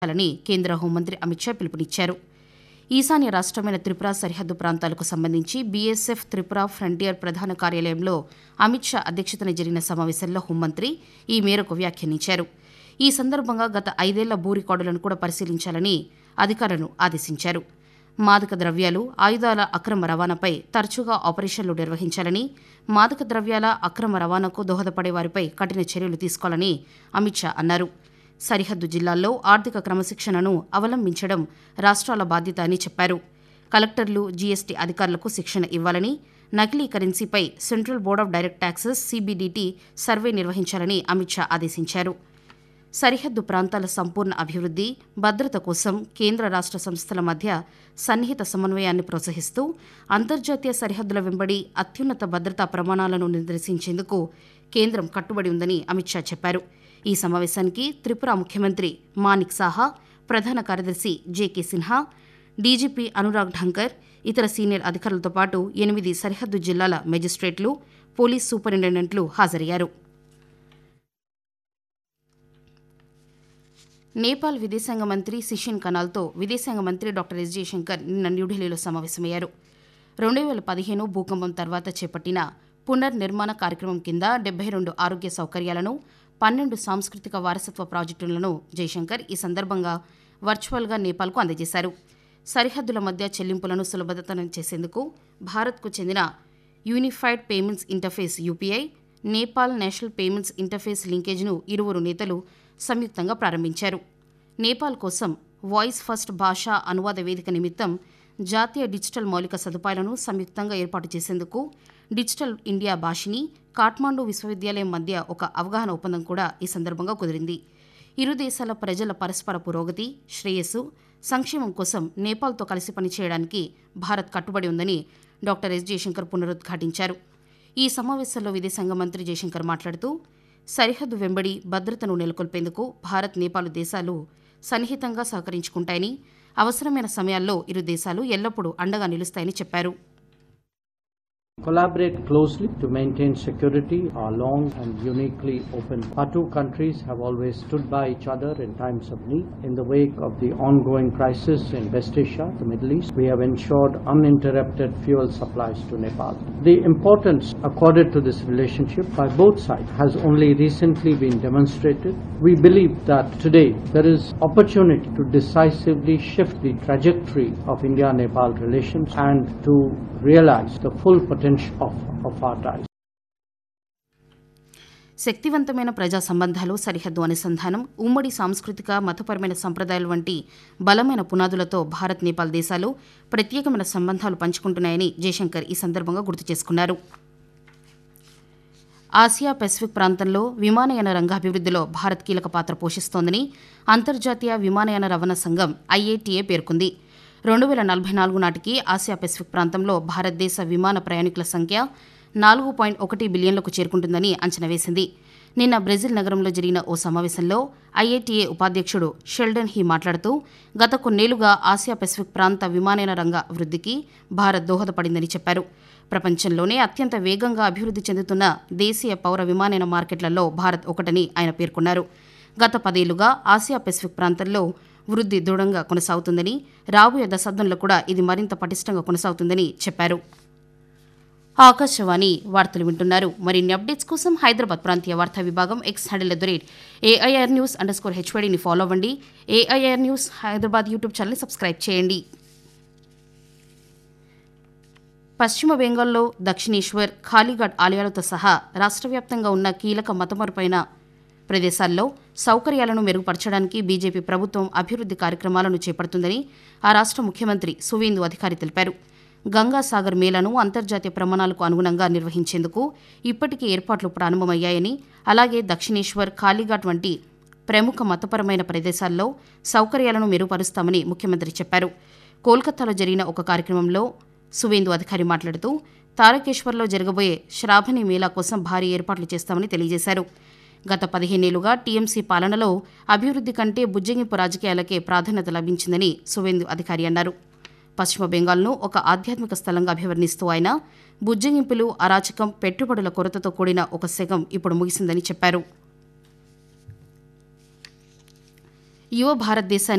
చేయాలని కేంద్ర హోంమంత్రి అమిత్ షా పిలుపునిచ్చారు ఈశాన్య రాష్ట్రమైన త్రిపుర సరిహద్దు ప్రాంతాలకు సంబంధించి బీఎస్ఎఫ్ త్రిపుర ఫ్రంటియర్ ప్రధాన కార్యాలయంలో అమిత్ షా అధ్యక్షతన జరిగిన సమావేశంలో హోంమంత్రి ఈ మేరకు వ్యాఖ్యానించారు ఈ సందర్భంగా గత ఐదేళ్ల భూ రికార్డులను కూడా పరిశీలించాలని అధికారులను ఆదేశించారు మాదక ద్రవ్యాలు ఆయుధాల అక్రమ రవాణాపై తరచుగా ఆపరేషన్లు నిర్వహించాలని మాదక ద్రవ్యాల అక్రమ రవాణాకు దోహదపడే వారిపై కఠిన చర్యలు తీసుకోవాలని అమిత్ షా అన్నారు సరిహద్దు జిల్లాల్లో ఆర్థిక క్రమశిక్షణను అవలంబించడం రాష్ట్రాల బాధ్యత అని చెప్పారు కలెక్టర్లు జీఎస్టీ అధికారులకు శిక్షణ ఇవ్వాలని నకిలీ కరెన్సీపై central board of direct taxes CBDT survey నిర్వహించాలని అమిత్ షా ఆదేశించారు సరిహద్దు ప్రాంతాల సంపూర్ణ అభివృద్ధి భద్రత కోసం కేంద్ర రాష్ట్ర సంస్థల మధ్య సన్నిహిత సమన్వయాన్ని ప్రోత్సహిస్తూ అంతర్జాతీయ సరిహద్దుల వెంబడి అత్యున్నత భద్రతా ప్రమాణాలను నిర్దేశించేందుకు కేంద్రం కట్టుబడి ఉందని అమిత్ షా చెప్పారు ఈ సమావేశానికి త్రిపుర ముఖ్యమంత్రి మానిక్ సాహా ప్రధాన కార్యదర్శి జేకే సిన్హా డీజీపీ అనురాగ్ ఢంకర్ ఇతర సీనియర్ అధికారులతో పాటు ఎనిమిది సరిహద్దు జిల్లాల మెజిస్ట్రేట్లు పోలీస్ సూపరింటెండెంట్లు హాజరయ్యారు నేపాల్ విదేశాంగ మంత్రి సిషిన్ కనాల్తో విదేశాంగ మంత్రి డాక్టర్ ఎస్ జయశంకర్ నిన్న న్యూఢిల్లీలో సమావేశమయ్యారు రెండు వేల పదిహేను భూకంపం తర్వాత చేపట్టిన పునర్నిర్మాణ కార్యక్రమం కింద డెబ్బై రెండు ఆరోగ్య సౌకర్యాలను పన్నెండు సాంస్కృతిక వారసత్వ ప్రాజెక్టులను జయశంకర్ ఈ సందర్భంగా వర్చువల్గా నేపాల్కు అందజేశారు సరిహద్దుల మధ్య చెల్లింపులను సులభతరం చేసేందుకు భారత్కు చెందిన unified payments interface UPI Nepal national payments interface లింకేజ్ను ఇరువురు నేతలు సంయుక్తంగా ప్రారంభించారు నేపాల్ కోసం వాయిస్ ఫస్ట్ భాషా అనువాద వేదిక నిమిత్తం జాతీయ డిజిటల్ మౌలిక సదుపాయాలను సంయుక్తంగా ఏర్పాటు చేసేందుకు డిజిటల్ ఇండియా భాషిని కాఠ్మాండు విశ్వవిద్యాలయం మధ్య ఒక అవగాహన ఒప్పందం కూడా ఈ సందర్భంగా కుదిరింది ఇరు దేశాల ప్రజల పరస్పర పురోగతి శ్రేయస్సు సంక్షేమం కోసం నేపాల్తో కలిసి పనిచేయడానికి భారత్ కట్టుబడి ఉందని డాక్టర్ ఎస్ జయశంకర్ పునరుద్ఘాటించారు ఈ సమావేశంలో విదేశాంగ మంత్రి జయశంకర్ మాట్లాడుతూ సరిహద్దు వెంబడి భద్రతను నెలకొల్పేందుకు భారత్ నేపాల్ దేశాలు సన్నిహితంగా సహకరించుకుంటాయని అవసరమైన సమయాల్లో ఇరు దేశాలు ఎల్లప్పుడూ అండగా నిలుస్తాయని చెప్పారు collaborate closely to maintain security are long and uniquely open. Our two countries have always stood by each other in times of need. In the wake of the ongoing crisis in West Asia, the Middle East, we have ensured uninterrupted fuel supplies to Nepal. The importance accorded to this relationship by both sides has only recently been demonstrated. We believe that today there is opportunity to decisively shift the trajectory of India-Nepal relations and to realize the full potential of, of our ties. శక్తివంతమైన ప్రజా సంబంధాలు సరిహద్దు అనుసంధానం ఉమ్మడి సాంస్కృతిక మతపరమైన సంప్రదాయాలు వంటి బలమైన పునాదులతో భారత్ నేపాల్ దేశాలు ప్రత్యేకమైన సంబంధాలు పంచుకుంటున్నాయని జయశంకర్ ఈ సందర్భంగా గుర్తు చేసుకున్నారు ఆసియా పెసిఫిక్ ప్రాంతంలో విమానయాన రంగ అభివృద్ధిలో భారత్ కీలక పాత్ర పోషిస్తోందని అంతర్జాతీయ విమానయాన రవాణా సంఘం ఐఏటీఏ పేర్కొంది రెండు వేల నలభై నాలుగు నాటికి ఆసియా పెసిఫిక్ ప్రాంతంలో భారతదేశ విమాన ప్రయాణికుల సంఖ్య నాలుగు పాయింట్ ఒకటి బిలియన్లకు చేరుకుంటుందని అంచనా వేసింది నిన్న బ్రెజిల్ నగరంలో జరిగిన ఓ సమావేశంలో ఐఏటీఏ ఉపాధ్యక్షుడు షెల్డన్ హీ మాట్లాడుతూ గత కొన్నేళ్లుగా ఆసియా పెసిఫిక్ ప్రాంత విమానయాన రంగ అభివృద్ధికి భారత్ దోహదపడిందని చెప్పారు ప్రపంచంలోనే అత్యంత వేగంగా అభివృద్ధి చెందుతున్న దేశీయ పౌర విమానయాన మార్కెట్లలో భారత్ ఒకటని ఆయన పేర్కొన్నారు గత పదేళ్లుగా ఆసియా పెసిఫిక్ ప్రాంతంలో వృద్ధి దృఢంగా కొనసాగుతుందని రాబోయే దశాబ్దంలో కూడా ఇది మరింత పటిష్టంగా కొనసాగుతుందని చెప్పారు ఆకాశవాణి వార్తలు వింటున్నారు మరిన్ని అప్డేట్స్ కోసం హైదరాబాద్ ప్రాంతీయ వార్తా విభాగం X handle at the rate AIR news underscore హెచ్వైడీని ఫాలో అవ్వండి ఏఐఆర్ న్యూస్ హైదరాబాద్ యూట్యూబ్ ఛానల్ని సబ్స్క్రైబ్ చేయండి పశ్చిమ బెంగాల్లో దక్షిణేశ్వర్ ఖాళీఘాట్ ఆలయాలతో సహా రాష్ట్ర వ్యాప్తంగా ఉన్న కీలక మతమరుపైన ప్రదేశాల్లో సౌకర్యాలను మెరుగుపరచడానికి బీజేపీ ప్రభుత్వం అభివృద్ధి కార్యక్రమాలను చేపడుతుందని ఆ రాష్ట్ర ముఖ్యమంత్రి సువేందు అధికారి తెలిపారు గంగాసాగర్ మేళను అంతర్జాతీయ ప్రమాణాలకు అనుగుణంగా నిర్వహించేందుకు ఇప్పటికే ఏర్పాట్లు ప్రారంభమయ్యాయని అలాగే దక్షిణేశ్వర్ ఖాళీఘాట్ వంటి ప్రముఖ మతపరమైన ప్రదేశాల్లో సౌకర్యాలను మెరుగుపరుస్తామని ముఖ్యమంత్రి చెప్పారు కోల్కతాలో జరిగిన ఒక కార్యక్రమంలో సువేందు అధికారి మాట్లాడుతూ తారకేశ్వర్లో జరగబోయే శ్రావణి మేళా కోసం భారీ ఏర్పాట్లు చేస్తామని తెలియజేశారు గత పదిహేనేళ్లుగా టీఎంసీ పాలనలో అభివృద్ధి కంటే బుజ్జగింపు రాజకీయాలకే ప్రాధాన్యత లభించిందని సువేందు అధికారి అన్నారు పశ్చిమ బెంగాల్ను ఒక ఆధ్యాత్మిక స్థలంగా అభివర్ణిస్తూ ఆయన బుజ్జగింపులు అరాచకం పెట్టుబడుల కొరతతో కూడిన ఒక శకం ఇప్పుడు ముగిసిందని చెప్పారు యువ భారతదేశాన్ని